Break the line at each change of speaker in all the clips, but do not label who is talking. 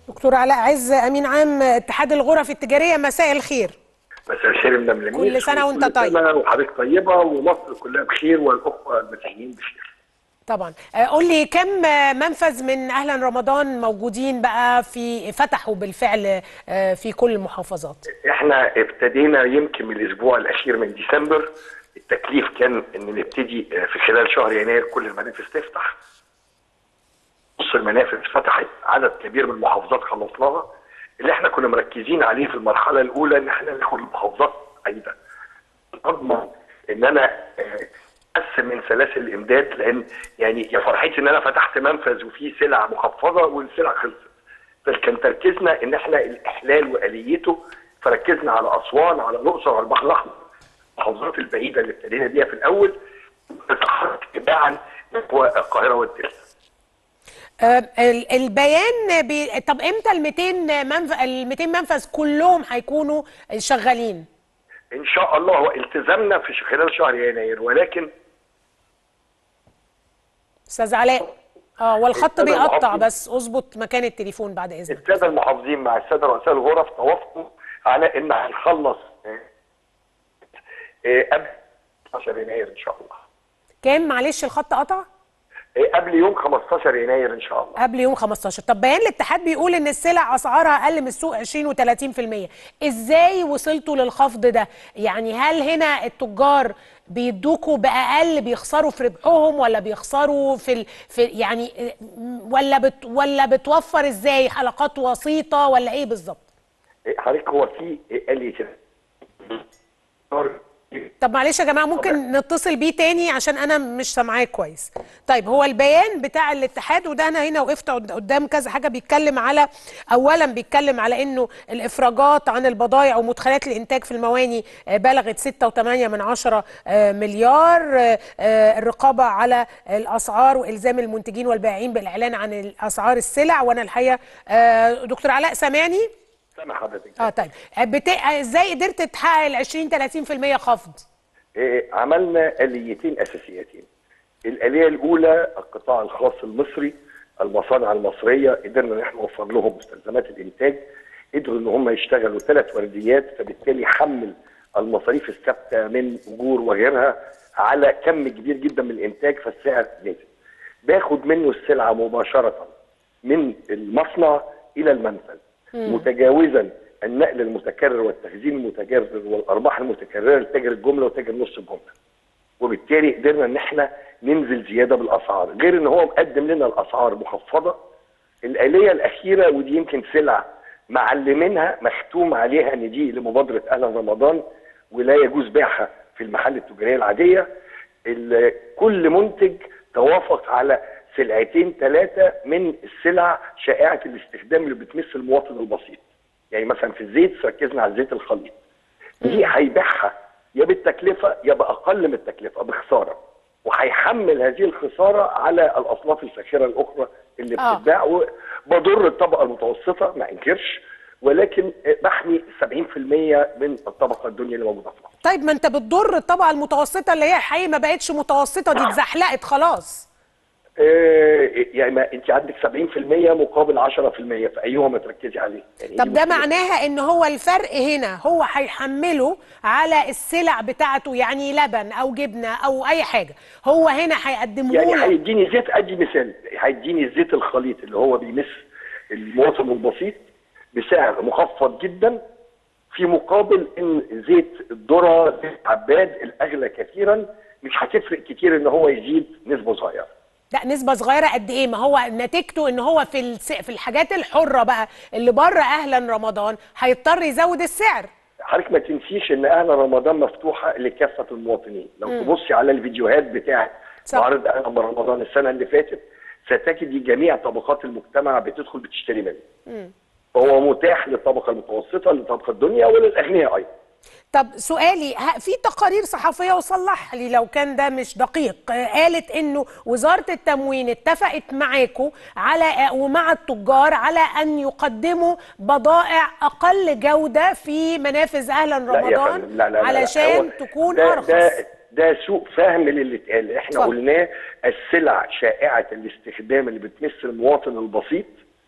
دكتور علاء عز امين عام اتحاد الغرف التجاريه مساء الخير
مساء الخير يا مدام لميس
كل سنة وأنت
كل
طيب.
سنة وحضرتك طيبة ومصر كلها بخير والأخوة المسيحيين بخير
طبعا آه، قول لي كم آه، منفذ من اهلا رمضان موجودين بقى في فتحوا بالفعل آه، في كل المحافظات
احنا ابتدينا يمكن من الأسبوع الأخير من ديسمبر التكليف كان إن نبتدي في خلال شهر يناير كل المنافذ تفتح نص المنافذ فتحت عدد كبير من المحافظات خلصناها اللي احنا كنا مركزين عليه في المرحلة الأولى إن احنا ناخد المحافظات بعيدة اضمن ان انا آه، اقسم من سلاسل الامداد لان يعني يا فرحتي ان انا فتحت منفذ وفيه سلع مخفضه والسلع خلصت فكان تركيزنا ان احنا الاحلال واليته فركزنا على اسوان على الاقصر على البحر الاحمر المحافظات البعيده اللي ابتدينا بيها في الاول نتحرك تباعا نحو القاهره والدلتا
آه، ال- البيان بي... طب امتى ال 200 منفذ ال 200 منفذ كلهم هيكونوا شغالين
ان شاء الله هو التزامنا في خلال شهر يناير ولكن
استاذ علاء اه والخط
السادة
بيقطع
المحافظين.
بس اظبط مكان التليفون بعد اذنك
الساده المحافظين مع الساده رؤساء الغرف توافقوا على ان هنخلص آه، آه، قبل 15 يناير ان شاء الله
كام معلش الخط قطع
آه، قبل يوم 15 يناير ان شاء الله
قبل يوم 15 طب بيان الاتحاد بيقول ان السلع اسعارها اقل من السوق 20 و30% ازاي وصلتوا للخفض ده يعني هل هنا التجار بيدوكوا باقل بيخسروا في ربحهم ولا بيخسروا في ال... في يعني ولا بت... ولا بتوفر ازاي حلقات وسيطه ولا ايه بالظبط
آه، حضرتك هو في آه، قال لي كده
طب معلش يا جماعه ممكن نتصل بيه تاني عشان انا مش سامعاه كويس طيب هو البيان بتاع الاتحاد وده انا هنا وقفت قد- قدام كذا حاجه بيتكلم على اولا بيتكلم على انه الافراجات عن البضائع ومدخلات الانتاج في المواني آه، بلغت 6.8 من عشرة آه، مليار آه، آه، الرقابه على الاسعار والزام المنتجين والبائعين بالاعلان عن الاسعار السلع وانا الحقيقه آه، دكتور علاء سامعني
سامع حضرتك
اه طيب آه، بت... آه، ازاي قدرت تحقق ال 20 30% خفض
آه، عملنا آليتين أساسيتين الآلية الأولى القطاع الخاص المصري المصانع المصرية قدرنا ان احنا نوفر لهم مستلزمات الإنتاج قدروا إن هم يشتغلوا ثلاث ورديات فبالتالي حمل المصاريف الثابتة من أجور وغيرها على كم كبير جدا من الإنتاج فالسعر نزل باخد منه السلعة مباشرة من المصنع إلى المنفذ متجاوزا النقل المتكرر والتخزين المتكرر والارباح المتكرره لتاجر الجمله وتاجر نص الجمله. وبالتالي قدرنا ان احنا ننزل زياده بالاسعار، غير ان هو مقدم لنا الاسعار مخفضه. الاليه الاخيره ودي يمكن سلع معلمينها مختوم عليها ان دي لمبادره اهلا رمضان ولا يجوز بيعها في المحل التجاريه العاديه. ال- كل منتج توافق على سلعتين ثلاثه من السلع شائعه الاستخدام اللي بتمس المواطن البسيط. يعني مثلا في الزيت ركزنا على الزيت الخليط دي هيبيعها يا بالتكلفه يا باقل من التكلفه بخساره وهيحمل هذه الخساره على الاصناف الفاخره الاخرى اللي
آه.
بتتباع وبضر الطبقه المتوسطه ما انكرش ولكن بحمي 70% من الطبقه الدنيا اللي موجوده في مصر
طيب ما انت بتضر الطبقه المتوسطه اللي هي حقيقي ما بقتش متوسطه دي اتزحلقت خلاص
آه، يعني ما انت عندك 70% مقابل 10% فايهما تركزي عليه يعني
طب
دي
ده
مشكلة.
معناها ان هو الفرق هنا هو هيحمله على السلع بتاعته يعني لبن او جبنه او اي حاجه هو هنا هيقدمه
يعني
له
هيديني زيت ادي مثال هيديني الزيت الخليط اللي هو بيمس المواطن البسيط بسعر مخفض جدا في مقابل ان زيت الذره زيت عباد الاغلى كثيرا مش هتفرق كتير ان هو يزيد نسبه صغيره
لا نسبه صغيره قد ايه ما هو نتيجته ان هو في الس... في الحاجات الحره بقى اللي بره اهلا رمضان هيضطر يزود السعر
حضرتك ما تنسيش ان اهل رمضان مفتوحه لكافه المواطنين لو تبصي على الفيديوهات بتاعه
صح.
معرض اهل رمضان السنه اللي فاتت ستجدي جميع طبقات المجتمع بتدخل بتشتري منه فهو متاح للطبقه المتوسطه للطبقه الدنيا وللاغنياء ايضا
طب سؤالي ه- في تقارير صحفيه وصلح لي لو كان ده مش دقيق آه، قالت انه وزاره التموين اتفقت معاكم على آه، ومع التجار على ان يقدموا بضائع اقل جوده في منافذ اهلا
لا يا
رمضان
فندم، لا لا لا لا.
علشان
هو
تكون
ده
ارخص
ده ده سوء فهم للي اتقال احنا
اتفضل.
قلناه السلع شائعه الاستخدام اللي بتمس المواطن البسيط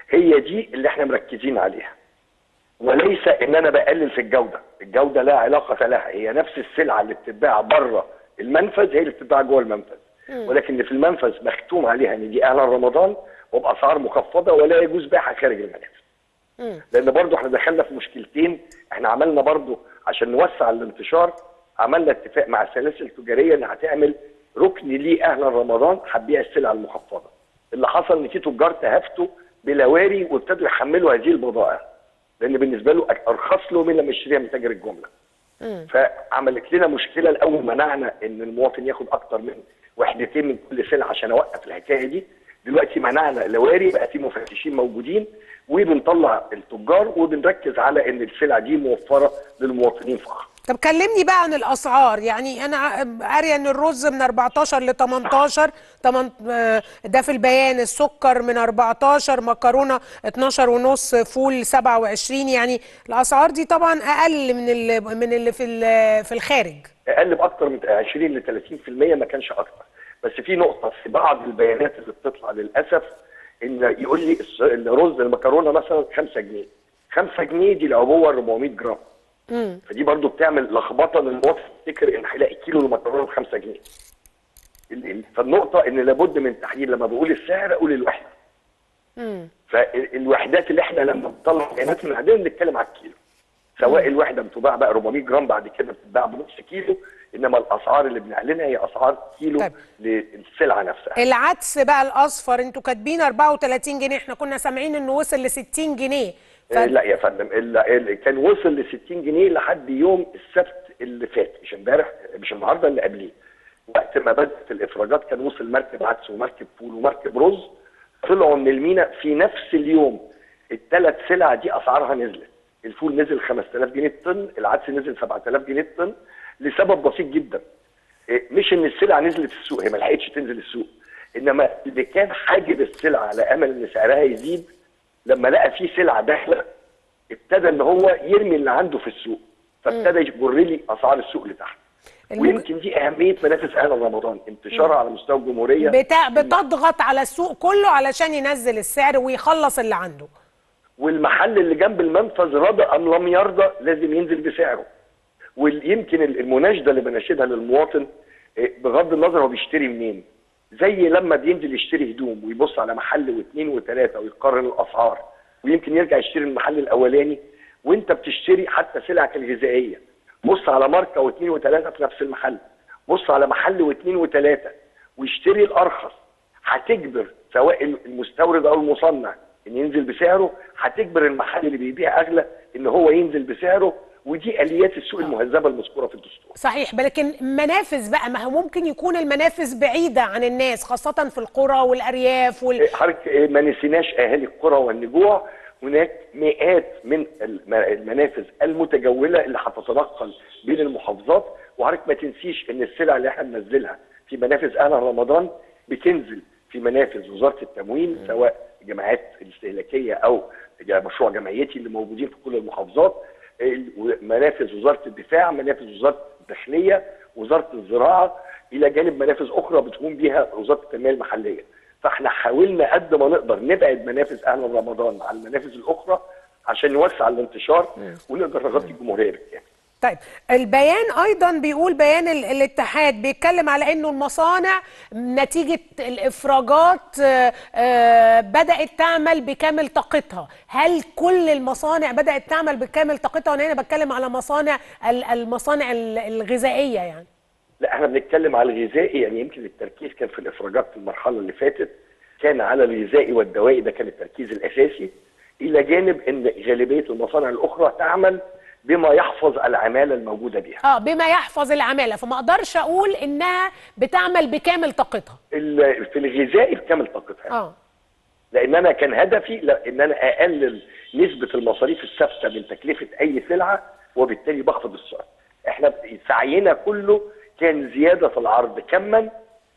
هي دي اللي احنا مركزين عليها وليس ان انا بقلل في الجوده الجوده لا علاقه لها هي نفس السلعه اللي بتتباع بره المنفذ هي اللي بتتباع جوه المنفذ ولكن اللي في المنفذ مختوم عليها ان دي اعلان رمضان وباسعار مخفضه ولا يجوز بيعها خارج المنافذ لان برضو احنا دخلنا في مشكلتين احنا عملنا برضو عشان نوسع الانتشار عملنا اتفاق مع السلاسل التجاريه ان هتعمل ركن ليه اهلا رمضان هتبيع السلع المخفضه اللي حصل ان في تجار تهافتوا بلواري وابتدوا يحملوا هذه البضائع لان بالنسبه له ارخص له من لما يشتريها من تاجر الجمله فعملت لنا مشكله الاول منعنا ان المواطن ياخد اكتر من وحدتين من كل سلعه عشان اوقف الحكايه دي دلوقتي منعنا لواري بقى في مفتشين موجودين وبنطلع التجار وبنركز على ان السلع دي موفره للمواطنين فقط
طب كلمني بقى عن الاسعار يعني انا قاريه ان الرز من 14 ل 18 تمن- آه، ده في البيان السكر من 14 مكرونه 12 ونص فول 27 يعني الاسعار دي طبعا اقل من اللي من اللي في ال- في الخارج
اقل باكتر من 20 ل 30% ما كانش اكتر بس في نقطه في بعض البيانات اللي بتطلع للاسف ان يقول لي الس- الرز المكرونه مثلا 5 جنيه 5 جنيه دي العبوه 400 جرام فدي برضو بتعمل لخبطه للمواطن يفتكر ان هيلاقي كيلو المكرونه ب 5 جنيه ال- ال- فالنقطه ان لابد من تحديد لما بقول السعر اقول الوحده فالوحدات اللي احنا لما بنطلع بيانات من عندنا بنتكلم على الكيلو سواء الوحده بتباع بقى 400 جرام بعد كده بتتباع بنص كيلو انما الاسعار اللي بنعلنها هي اسعار كيلو
طيب.
للسلعه نفسها
العدس بقى الاصفر انتوا كاتبين 34 جنيه احنا كنا سامعين انه وصل ل 60 جنيه ف...
آه، لا يا فندم ال- ال- كان وصل ل 60 جنيه لحد يوم السبت اللي فات مش امبارح مش النهارده اللي قبليه وقت ما بدات الافراجات كان وصل مركب عدس ومركب فول ومركب رز طلعوا من المينا في نفس اليوم الثلاث سلع دي اسعارها نزلت الفول نزل 5000 جنيه الطن العدس نزل 7000 جنيه الطن لسبب بسيط جدا إيه، مش ان السلع نزلت السوق هي ما لحقتش تنزل السوق انما اللي كان حاجب السلع على امل ان سعرها يزيد لما لقى في سلعه داخله ابتدى ان هو يرمي اللي عنده في السوق فابتدى يجر لي اسعار السوق لتحت
المج-
ويمكن دي اهميه منافس اهل رمضان انتشارها على مستوى الجمهوريه
بتاع بتضغط على السوق كله علشان ينزل السعر ويخلص اللي عنده
والمحل اللي جنب المنفذ رضى ام لم يرضى لازم ينزل بسعره ويمكن المناشده اللي بناشدها للمواطن إيه، بغض النظر هو بيشتري منين زي لما بينزل يشتري هدوم ويبص على محل واثنين وثلاثه ويقارن الاسعار ويمكن يرجع يشتري المحل الاولاني وانت بتشتري حتى سلعك الغذائيه بص على ماركه واثنين وثلاثه في نفس المحل بص على محل واثنين وثلاثه واشتري الارخص هتجبر سواء المستورد او المصنع ان ينزل بسعره هتجبر المحل اللي بيبيع اغلى ان هو ينزل بسعره ودي اليات السوق المهذبه المذكوره في الدستور
صحيح لكن منافذ بقى ما هو ممكن يكون المنافذ بعيدة عن الناس خاصة في القرى والأرياف وال...
إيه، حضرتك إيه، ما نسيناش اهالي القرى والنجوع هناك مئات من الم- المنافذ المتجوله اللي هتتنقل بين المحافظات وحضرتك ما تنسيش ان السلع اللي احنا بننزلها في منافذ اهل رمضان بتنزل في منافذ وزاره التموين سواء الجمعيات الاستهلاكيه او جا- مشروع جمعيتي اللي موجودين في كل المحافظات ال- منافذ وزاره الدفاع منافذ وزاره الداخليه وزاره الزراعه الى جانب منافذ اخرى بتقوم بيها وزاره التنميه المحليه فاحنا حاولنا قد ما نقدر نبعد منافذ اهل رمضان عن المنافذ الاخرى عشان نوسع الانتشار ونقدر نغطي الجمهوريه بالكامل
طيب البيان ايضا بيقول بيان ال- الاتحاد بيتكلم على انه المصانع نتيجه الافراجات آه، آه، بدات تعمل بكامل طاقتها هل كل المصانع بدات تعمل بكامل طاقتها وانا هنا بتكلم على مصانع ال- المصانع ال- الغذائيه يعني
لا احنا بنتكلم على الغذائي يعني يمكن التركيز كان في الافراجات في المرحله اللي فاتت كان على الغذائي والدوائي ده كان التركيز الاساسي الى جانب ان غالبيه المصانع الاخرى تعمل بما يحفظ العماله الموجوده بها.
اه بما يحفظ العماله فما اقدرش اقول انها بتعمل بكامل طاقتها
ال- في الغذائي بكامل طاقتها
اه
لان انا كان هدفي لا ان انا اقلل نسبه المصاريف الثابته من تكلفه اي سلعه وبالتالي بخفض السعر. احنا سعينا كله كان زياده العرض كما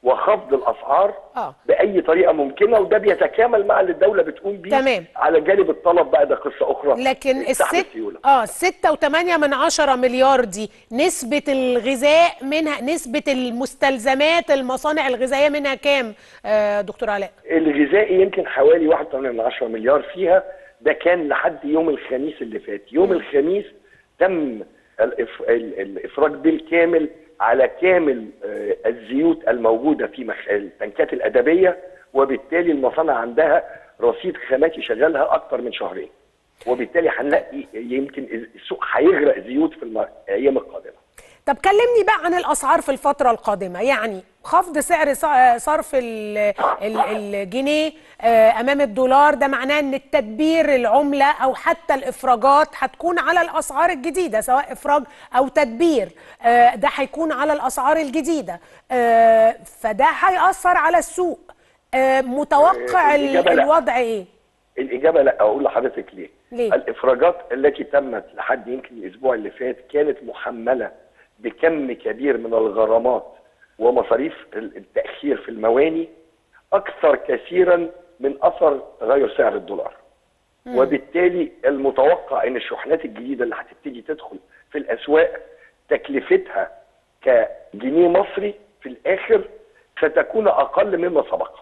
وخفض الاسعار
آه.
باي طريقه ممكنه وده بيتكامل مع اللي الدوله بتقوم بيه
تمام.
على جانب الطلب بقى ده قصه اخرى
لكن
سحب
الست
السيوله
اه ستة وثمانية من عشرة مليار دي نسبة الغذاء منها نسبة المستلزمات المصانع الغذائية منها كام آه دكتور علاء
الغذائي يمكن حوالي 1.8 مليار فيها ده كان لحد يوم الخميس اللي فات يوم الخميس تم الإف... ال- الافراج بالكامل على كامل آه، الزيوت الموجوده في مخ... التنكات الادبيه وبالتالي المصانع عندها رصيد خاماتي شغالها اكتر من شهرين وبالتالي هنلاقي يمكن السوق هيغرق زيوت في الم- الايام القادمه
طب كلمني بقى عن الاسعار في الفتره القادمه يعني خفض سعر ص- صرف ال- ال- الجنيه آه، امام الدولار ده معناه ان التدبير العمله او حتى الافراجات هتكون على الاسعار الجديده سواء افراج او تدبير آه، ده هيكون على الاسعار الجديده آه، فده هيأثر على السوق آه، متوقع
آه،
ال-
الإجابة لا.
الوضع ايه
الاجابه لا اقول لحضرتك ليه؟
ليه؟
الافراجات التي تمت لحد يمكن الاسبوع اللي فات كانت محمله بكم كبير من الغرامات ومصاريف ال- التاخير في المواني اكثر كثيرا من اثر تغير سعر الدولار. وبالتالي المتوقع ان الشحنات الجديده اللي هتبتدي تدخل في الاسواق تكلفتها كجنيه مصري في الاخر ستكون اقل مما سبق.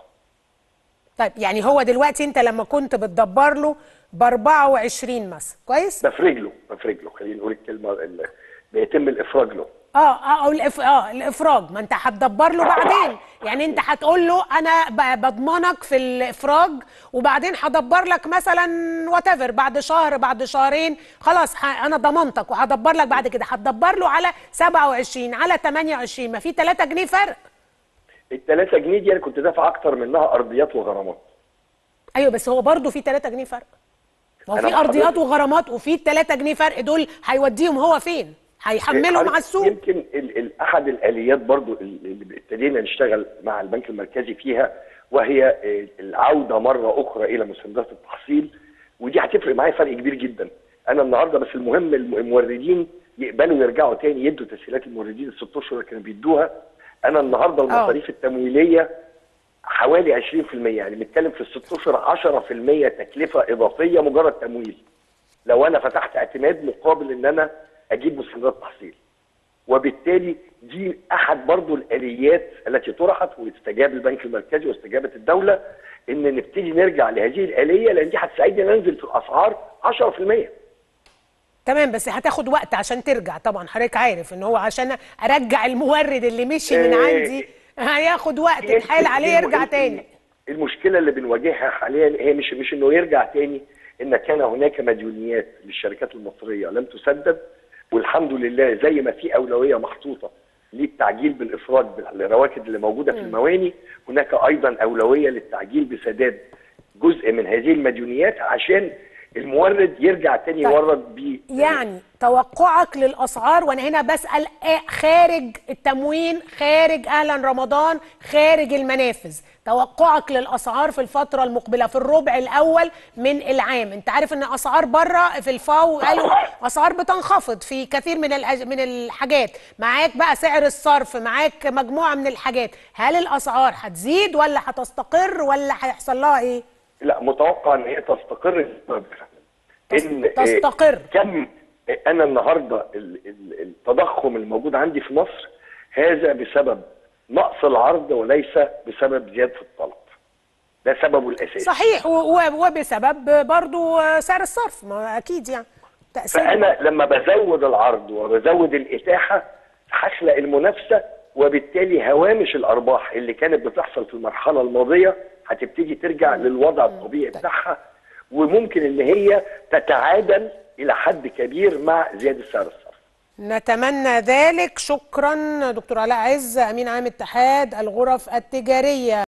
طيب يعني هو دلوقتي انت لما كنت بتدبر له ب 24 مثلا كويس
بفرج له بفرج له خلينا نقول الكلمه ال- بيتم الافراج له
اه اه او الإف... اه الافراج ما انت هتدبر له بعدين يعني انت هتقول له انا ب- بضمنك في الافراج وبعدين هدبر لك مثلا وات بعد شهر بعد شهرين خلاص ح... انا ضمنتك وهدبر لك بعد كده هتدبر له على 27 على 28 ما في 3 جنيه فرق
ال 3 جنيه دي انا كنت دافع اكتر منها ارضيات وغرامات
ايوه بس هو برضه في 3 جنيه فرق ما هو
أنا
في
مع
ارضيات
حضرتك.
وغرامات وفي 3 جنيه فرق دول هيوديهم هو فين هيحملهم
عارف
على السوق
يمكن ال ال احد الاليات برضو اللي ابتدينا نشتغل مع البنك المركزي فيها وهي آه، العوده مره اخرى الى مستندات التحصيل ودي هتفرق معايا فرق كبير جدا انا النهارده بس المهم الم- الموردين يقبلوا يرجعوا تاني يدوا تسهيلات الموردين الست اشهر اللي كانوا بيدوها انا النهارده المصاريف التمويليه حوالي 20% يعني بنتكلم في الست اشهر 10% تكلفه اضافيه مجرد تمويل لو انا فتحت اعتماد مقابل ان انا اجيب مستندات تحصيل وبالتالي دي احد برضو الاليات التي طرحت واستجاب البنك المركزي واستجابت الدوله ان نبتدي نرجع لهذه الاليه لان دي هتساعدني ننزل في الاسعار 10%
تمام بس هتاخد وقت عشان ترجع طبعا حضرتك عارف ان هو عشان ارجع المورد اللي مشي من
آه،
عندي هياخد وقت اتحايل عليه يرجع تاني
المشكله اللي بنواجهها حاليا هي مش مش انه يرجع تاني ان كان هناك مديونيات للشركات المصريه لم تسدد والحمد لله زي ما في اولويه محطوطه للتعجيل بالافراج بالرواتب اللي موجوده في المواني هناك ايضا اولويه للتعجيل بسداد جزء من هذه المديونيات عشان المورد يرجع تاني
طيب.
يورد ب
يعني توقعك للاسعار وانا هنا بسال آه، خارج التموين خارج اهلا رمضان خارج المنافذ توقعك للاسعار في الفتره المقبله في الربع الاول من العام انت عارف ان اسعار بره في الفاو قالوا اسعار بتنخفض في كثير من الأج- من الحاجات معاك بقى سعر الصرف معاك مجموعه من الحاجات هل الاسعار هتزيد ولا هتستقر ولا هيحصل لها ايه
لا متوقع ان هي تستقر ان
تستقر.
آه، كم آه، انا النهارده ال- ال- التضخم الموجود عندي في مصر هذا بسبب نقص العرض وليس بسبب زياده الطلب ده سببه الاساسي
صحيح و- و- وبسبب برضو سعر الصرف ما اكيد يعني تاثير
فانا لما بزود العرض وبزود الاتاحه هخلق المنافسه وبالتالي هوامش الارباح اللي كانت بتحصل في المرحله الماضيه هتبتدي ترجع للوضع الطبيعي بتاعها وممكن ان هي تتعادل الى حد كبير مع زياده سعر الصرف
نتمنى ذلك شكرا دكتور علاء عز امين عام اتحاد الغرف التجاريه